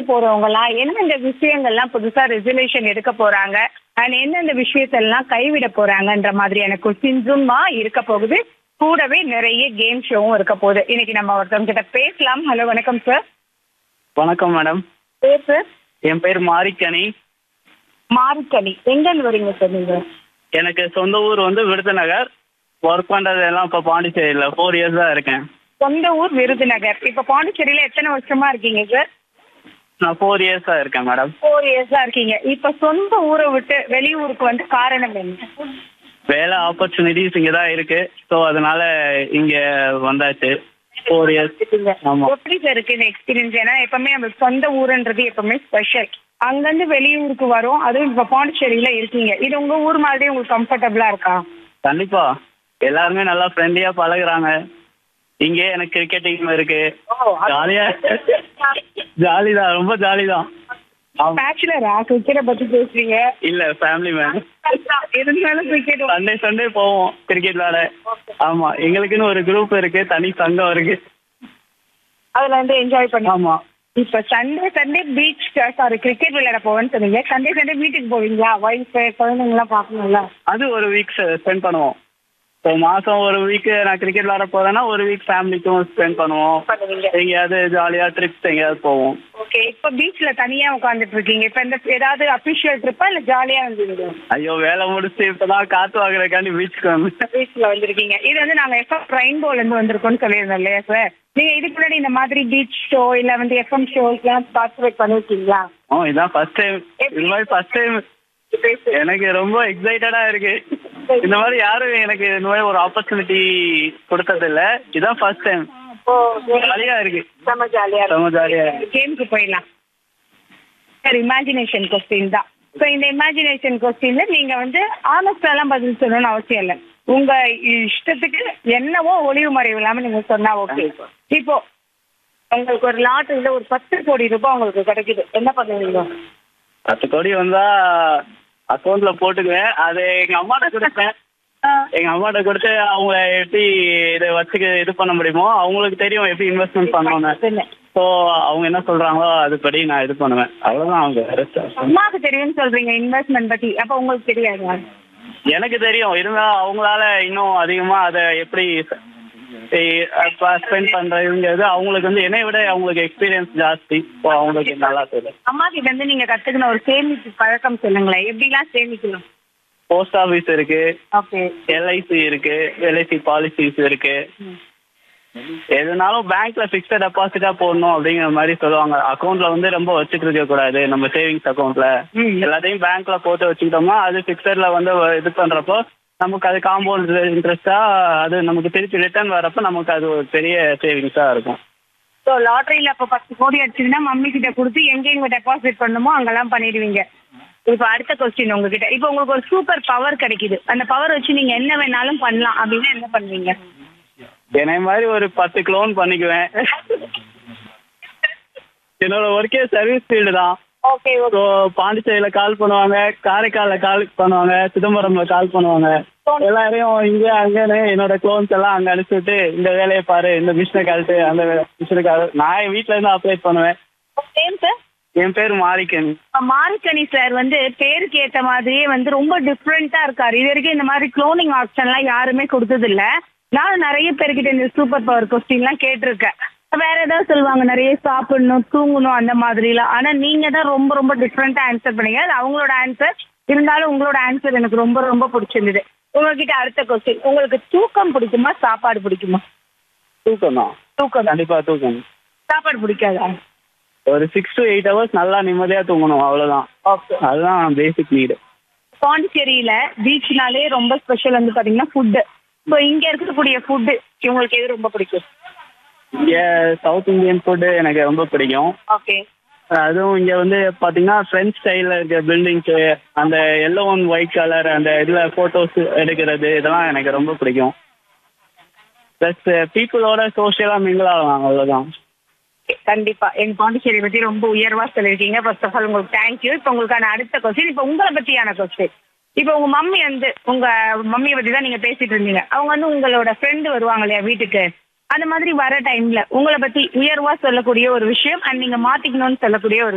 போறவங்கலாம் எந்தெந்த விஷயங்கள்லாம் புதுசா ரெசல்யூஷன் எடுக்க போறாங்க அண்ட் எந்தெந்த விஷயத்தெல்லாம் கைவிட போறாங்கன்ற மாதிரியான கொஸ்டின்ஸுமா இருக்க போகுது கூடவே நிறைய கேம் ஷோவும் இருக்க போகுது இன்னைக்கு நம்ம ஒருத்தவங்க கிட்ட பேசலாம் ஹலோ வணக்கம் சார் வணக்கம் மேடம் பேர் சார் என் பேர் மாரிக்கனி மாரிக்கனி எங்கேருந்து வரீங்க சார் நீங்க எனக்கு சொந்த ஊர் வந்து விருதுநகர் ஒர்க் பண்றது எல்லாம் இப்போ பாண்டிச்சேரியில் ஃபோர் இயர்ஸ் தான் இருக்கேன் சொந்த ஊர் விருதுநகர் இப்ப பாண்டிச்சேரியில எத்தனை வருஷமா இருக்கீங்க சார் நான் ஃபோர் இயர்ஸாக இருக்கேன் மேடம் ஃபோர் இயர்ஸா இருக்கீங்க இப்ப சொந்த ஊரை விட்டு வெளியூருக்கு வந்து காரணம் என்ன வேலை ஆப்பர்ச்சுனிட்டிஸ் இங்கே தான் இருக்கு ஸோ அதனால இங்கே வந்தாச்சு ஃபோர் இயர்ஸ் ஆமாம் எப்படி சார் இருக்கு இந்த எக்ஸ்பீரியன்ஸ் ஏன்னா எப்பவுமே நம்ம சொந்த ஊருன்றது எப்பவுமே ஸ்பெஷல் அங்கிருந்து வெளியூருக்கு வரும் அதுவும் இப்ப பாண்டிச்சேரியில இருக்கீங்க இது உங்க ஊர் மாதிரி உங்களுக்கு கம்ஃபர்டபுளா இருக்கா கண்டிப்பா எல்லாருமே நல்லா ஃப்ரெண்ட்லியாக பழகுறாங்க இங்கே எனக்கு கிரிக்கெட் டீம் இருக்கு ஜாலியா ஜாலி தான் ரொம்ப ஜாலி தான் ஆமா. பேச்சுலரா கிரிக்கெட்டை பத்தி பேசுறீங்க இல்ல ஃபேமிலி மேன் இருந்தாலும் கிரிக்கெட் சண்டே சண்டே போவோம் கிரிக்கெட் விளையாட ஆமா எங்களுக்குன்னு ஒரு குரூப் இருக்கு தனி சங்கம் இருக்கு அதுல வந்து என்ஜாய் பண்ணி ஆமா இப்ப Sunday Sunday beach sorry cricket விளையாட போவேன்னு சொன்னீங்க சண்டே சண்டே வீட்டுக்கு போவீங்களா ஒய்ஃப் குழந்தைங்க எல்லாம் பாக்கணும்ல அது ஒரு வீக் ஸ்பெண்ட் பண்ணுவோம் ஸோ மாசம் ஒரு வீக் நான் கிரிக்கெட் விளையாட போறேன்னா ஒரு வீக் ஃபேமிலிக்கும் ஸ்பெண்ட் பண்ணுவோம் பண்ணுவீங்க எங்கேயாவது ஜாலியா ட்ரிப்ஸ் எங்கேயாவது போவோம் ஓகே இப்ப பீச்ல தனியா உட்காந்துட்டு இருக்கீங்க இப்ப இந்த ஏதாவது அபிஷியல் ட்ரிப்பா இல்ல ஜாலியா வந்தீங்க ஐயோ வேலை முடிச்சு இப்பதான் காத்து வாங்குறதுக்காண்டி பீச்சுக்கு வந்து பீச்ல வந்திருக்கீங்க இது வந்து நாங்க எஃப்எம் ரெயின்போல இருந்து வந்திருக்கோம்னு சொல்லியிருந்தோம் இல்லையா சார் நீங்க இதுக்கு முன்னாடி இந்த மாதிரி பீச் ஷோ இல்ல வந்து எஃப்எம் ஷோஸ்லாம் பார்ட்டிசிபேட் பண்ணிருக்கீங்களா ஓ இதான் ஃபர்ஸ்ட் டைம் இது மாதிரி ஃபர்ஸ்ட் டைம் எனக்கு ரொம்ப எக்ஸைட்டடா இருக்கு இந்த மாதிரி யாரும் எனக்கு இந்த மாதிரி ஒரு ஆப்பர்ச்சுனிட்டி கொடுத்தது இல்ல இதான் ஃபர்ஸ்ட் டைம் ஜாலியா இருக்கு செம்ம ஜாலியா ரொம்ப ஜாலியா இருக்கு கேமுக்கு போயிடலாம் சார் இமேஜினேஷன் கொஸ்டின் தான் ஸோ இந்த இமேஜினேஷன் கொஸ்டின்ல நீங்க வந்து ஆனஸ்டாலாம் பதில் சொல்லணும்னு அவசியம் இல்லை உங்க இஷ்டத்துக்கு என்னவோ ஒளிவு மறைவு இல்லாம நீங்க சொன்னா ஓகே இப்போ உங்களுக்கு ஒரு லாட்டரியில ஒரு பத்து கோடி ரூபாய் உங்களுக்கு கிடைக்குது என்ன பண்ணுவீங்க பத்து கோடி வந்தா அக்கௌண்ட்ல போட்டுக்குவேன் அது எங்க அம்மாட்ட கொடுப்பேன் எங்க அம்மாட்ட கொடுத்து அவங்க எப்படி இதை வச்சுக்க இது பண்ண முடியுமோ அவங்களுக்கு தெரியும் எப்படி இன்வெஸ்ட்மெண்ட் பண்ணணும்னு ஸோ அவங்க என்ன சொல்றாங்களோ அதுபடி நான் இது பண்ணுவேன் அவ்வளவுதான் அவங்க rest. அம்மாவுக்கு தெரியும்னு சொல்றீங்க இன்வெஸ்ட்மெண்ட் பத்தி அப்ப உங்களுக்கு தெரியாதா எனக்கு தெரியும் இருந்தாலும் அவங்களால இன்னும் அதிகமா அதை எப்படி ஸ்பெண்ட் பண்றதுங்கிறது அவங்களுக்கு வந்து என்னை விட அவங்களுக்கு எக்ஸ்பீரியன்ஸ் ஜாஸ்தி ஸோ அவங்களுக்கு நல்லா தெரியும் அம்மா கிட்ட இருந்து நீங்க கத்துக்கின ஒரு சேமிப்பு பழக்கம் சொல்லுங்களேன் எப்படிலாம் சேமிக்கலாம் போஸ்ட் ஆஃபீஸ் இருக்கு ஓகே எல்ஐசி இருக்கு எல்ஐசி பாலிசிஸ் இருக்கு எதுனாலும் பேங்க்ல பிக்ஸ்ட் டெபாசிட்டா போடணும் அப்படிங்கிற மாதிரி சொல்லுவாங்க அக்கௌண்ட்ல வந்து ரொம்ப வச்சுட்டு இருக்க கூடாது நம்ம சேவிங்ஸ் அக்கௌண்ட்ல ம். எல்லாத்தையும் பேங்க்ல போட்டு வச்சுக்கிட்டோம்னா அது பிக்சட்ல வந்து இது பண்றப்போ நமக்கு அது காம்பவுண்ட் இன்ட்ரெஸ்டா அது நமக்கு திருப்பி ரிட்டர்ன் வரப்ப நமக்கு அது ஒரு பெரிய சேவிங்ஸா இருக்கும் ஸோ லாட்டரியில அப்போ பத்து கோடி அடிச்சதுன்னா மம்மி கிட்ட கொடுத்து எங்க எங்க டெபாசிட் பண்ணணுமோ அங்கெல்லாம் பண்ணிடுவீங்க இப்போ அடுத்த கொஸ்டின் உங்ககிட்ட இப்போ உங்களுக்கு ஒரு சூப்பர் பவர் கிடைக்குது அந்த பவர் வச்சு நீங்க என்ன வேணாலும் பண்ணலாம் அப்படின்னா என்ன பண்ணுவீங்க என்னை மாதிரி ஒரு பத்து க்ளோன் பண்ணிக்குவேன் என்னோட ஒர்க்கே சர்வீஸ் ஃபீல்டு தான் ஓகே ஸோ பாண்டிச்சேரியில கால் பண்ணுவாங்க காரைக்கால்ல கால் பண்ணுவாங்க சிதம்பரம்ல கால் பண்ணுவாங்க எல்லாரையும் இங்க அங்கன்னு என்னோட க்ளோன்ஸ் எல்லாம் அங்க அனுப்பிச்சுட்டு இந்த வேலையை பாரு இந்த மிஷினை கழட்டு அந்த மிஷினை கழு நான் என் வீட்ல இருந்து அப்ளை பண்ணுவேன் சேம் சார் என் பேர் மாரிக்கன் மாரிக்கணி சார் வந்து பேருக்கு ஏத்த மாதிரியே வந்து ரொம்ப டிஃப்ரெண்டா இருக்காரு இது வரைக்கும் இந்த மாதிரி குளோனிங் ஆப்ஷன்லாம் யாருமே கொடுத்தது இல்ல நானும் நிறைய பேர்கிட்ட இந்த சூப்பர் பவர் கொஸ்டின்லாம் கேட்டிருக்கேன் வேற ஏதாவது சொல்லுவாங்க நிறைய சாப்பிடணும் தூங்கணும் அந்த மாதிரிலாம் ஆனா நீங்க தான் ரொம்ப ரொம்ப டிஃப்ரெண்டா ஆன்சர் பண்ணீங்க அது அவங்களோட ஆன்சர் இருந்தாலும் உங்களோட ஆன்சர் எனக்கு ரொம்ப ரொம்ப பிடிச்சிருந்தது உங்ககிட்ட அடுத்த கொஸ்டின் உங்களுக்கு தூக்கம் பிடிக்குமா சாப்பாடு பிடிக்குமா தூக்கம் தான் தூக்கம் கண்டிப்பா தூக்கம் சாப்பாடு பிடிக்காதா ஒரு சிக்ஸ் டு எயிட் ஹவர்ஸ் நல்லா நிம்மதியா தூங்கணும் அவ்வளவுதான் ஓகே அதுதான் பேசிக் நீடு பாண்டிச்சேரியில பீச்னாலே ரொம்ப ஸ்பெஷல் வந்து பாத்தீங்கன்னா ஃபுட்டு ஸோ இங்க இருக்கக்கூடிய ஃபுட்டு உங்களுக்கு எது ரொம்ப பிடிக்கும் இங்க சவுத் இந்தியன் ஃபுட்டு எனக்கு ரொம்ப பிடிக்கும் ஓகே அதுவும் இங்க வந்து பாத்தீங்கன்னா ஃப்ரெஞ்ச் ஸ்டைல்ல இருக்க பில்டிங்ஸ் அந்த எல்லோ அண்ட் ஒயிட் கலர் அந்த இதுல போட்டோஸ் எடுக்கிறது இதெல்லாம் எனக்கு ரொம்ப பிடிக்கும் ப்ளஸ் பீப்புளோட சோஷியலா மிங்கிள் ஆகலாம் அவ்வளவுதான் கண்டிப்பா எங்க பாண்டிச்சேரி பத்தி ரொம்ப உயர்வா சொல்லியிருக்கீங்க ஃபர்ஸ்ட் ஆஃப் ஆல் உங்களுக்கு தேங்க்யூ இப்போ உங்களுக்கான அடுத்த கொஸ்டின் இப்போ உங்களை பத்தியான கொஸ்டின் இப்போ உங்க மம்மி வந்து உங்க மம்மியை பத்தி தான் நீங்க பேசிட்டு இருந்தீங்க அவங்க வந்து உங்களோட ஃப்ரெண்டு வருவாங்க இல்லையா வீட்டுக்கு அந்த மாதிரி வர டைம்ல உங்களை பத்தி உயர்வா சொல்லக்கூடிய ஒரு விஷயம் அண்ட் நீங்க மாத்திக்கணும்னு சொல்லக்கூடிய ஒரு